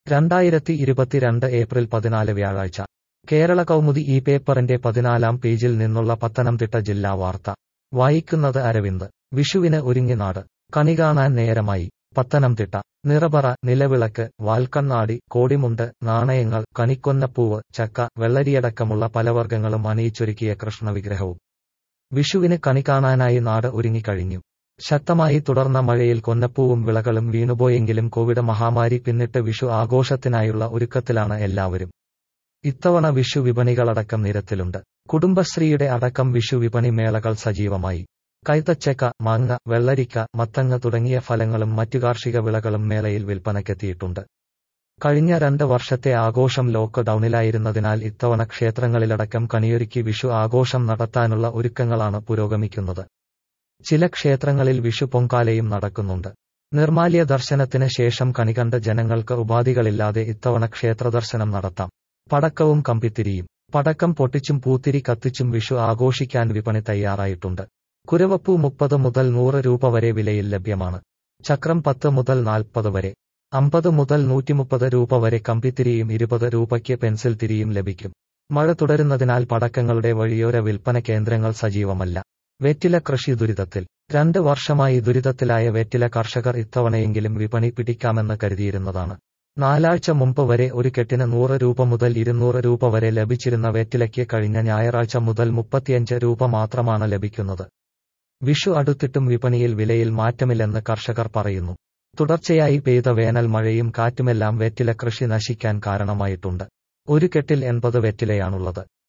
രണ്ടായിരത്തി ഇരുപത്തിരണ്ട് ഏപ്രിൽ പതിനാല് വ്യാഴാഴ്ച കേരള കൗമുദി ഈ പേപ്പറിന്റെ പതിനാലാം പേജിൽ നിന്നുള്ള പത്തനംതിട്ട ജില്ലാ വാർത്ത വായിക്കുന്നത് അരവിന്ദ് വിഷുവിന് ഒരുങ്ങി നാട് കണി കാണാൻ നേരമായി പത്തനംതിട്ട നിറപറ നിലവിളക്ക് വാൽക്കണ്ണാടി കോടിമുണ്ട് നാണയങ്ങൾ കണിക്കൊന്നപ്പൂവ് ചക്ക വെള്ളരിയടക്കമുള്ള പലവർഗ്ഗങ്ങളും അണിയിച്ചൊരുക്കിയ കൃഷ്ണവിഗ്രഹവും വിഷുവിന് കണി കാണാനായി നാട് ഒരുങ്ങിക്കഴിഞ്ഞു ശക്തമായി തുടർന്ന മഴയിൽ കൊന്നപ്പൂവും വിളകളും വീണുപോയെങ്കിലും കോവിഡ് മഹാമാരി പിന്നിട്ട് വിഷു ആഘോഷത്തിനായുള്ള ഒരുക്കത്തിലാണ് എല്ലാവരും ഇത്തവണ വിഷു വിപണികളടക്കം നിരത്തിലുണ്ട് കുടുംബശ്രീയുടെ അടക്കം വിഷു വിപണി മേളകൾ സജീവമായി കൈതച്ചക്ക മാങ്ങ വെള്ളരിക്ക മത്തങ്ങ തുടങ്ങിയ ഫലങ്ങളും മറ്റു കാർഷിക വിളകളും മേളയിൽ വിൽപ്പനയ്ക്കെത്തിയിട്ടുണ്ട് കഴിഞ്ഞ രണ്ട് വർഷത്തെ ആഘോഷം ലോക്ക് ഡൌണിലായിരുന്നതിനാൽ ഇത്തവണ ക്ഷേത്രങ്ങളിലടക്കം കണിയൊരുക്കി വിഷു ആഘോഷം നടത്താനുള്ള ഒരുക്കങ്ങളാണ് പുരോഗമിക്കുന്നത് ചില ക്ഷേത്രങ്ങളിൽ വിഷു പൊങ്കാലയും നടക്കുന്നുണ്ട് നിർമാല്യ ദർശനത്തിന് ശേഷം കണികണ്ട ജനങ്ങൾക്ക് ഉപാധികളില്ലാതെ ഇത്തവണ ക്ഷേത്രദർശനം നടത്താം പടക്കവും കമ്പിത്തിരിയും പടക്കം പൊട്ടിച്ചും പൂത്തിരി കത്തിച്ചും വിഷു ആഘോഷിക്കാൻ വിപണി തയ്യാറായിട്ടുണ്ട് കുരവപ്പൂ മുപ്പത് മുതൽ നൂറ് രൂപ വരെ വിലയിൽ ലഭ്യമാണ് ചക്രം പത്ത് മുതൽ നാൽപ്പത് വരെ അമ്പത് മുതൽ നൂറ്റിമുപ്പത് രൂപ വരെ കമ്പിത്തിരിയും ഇരുപത് രൂപയ്ക്ക് പെൻസിൽ തിരിയും ലഭിക്കും മഴ തുടരുന്നതിനാൽ പടക്കങ്ങളുടെ വഴിയോര വിൽപ്പന കേന്ദ്രങ്ങൾ സജീവമല്ല വെറ്റില കൃഷി ദുരിതത്തിൽ രണ്ട് വർഷമായി ദുരിതത്തിലായ വെറ്റില കർഷകർ ഇത്തവണയെങ്കിലും വിപണി പിടിക്കാമെന്ന് കരുതിയിരുന്നതാണ് നാലാഴ്ച മുമ്പ് വരെ ഒരു കെട്ടിന് നൂറ് രൂപ മുതൽ ഇരുന്നൂറ് രൂപ വരെ ലഭിച്ചിരുന്ന വെറ്റിലയ്ക്ക് കഴിഞ്ഞ ഞായറാഴ്ച മുതൽ മുപ്പത്തിയഞ്ച് രൂപ മാത്രമാണ് ലഭിക്കുന്നത് വിഷു അടുത്തിട്ടും വിപണിയിൽ വിലയിൽ മാറ്റമില്ലെന്ന് കർഷകർ പറയുന്നു തുടർച്ചയായി പെയ്ത വേനൽ മഴയും കാറ്റുമെല്ലാം വെറ്റില കൃഷി നശിക്കാൻ കാരണമായിട്ടുണ്ട് ഒരു കെട്ടിൽ എൺപത് വെറ്റിലയാണുള്ളത്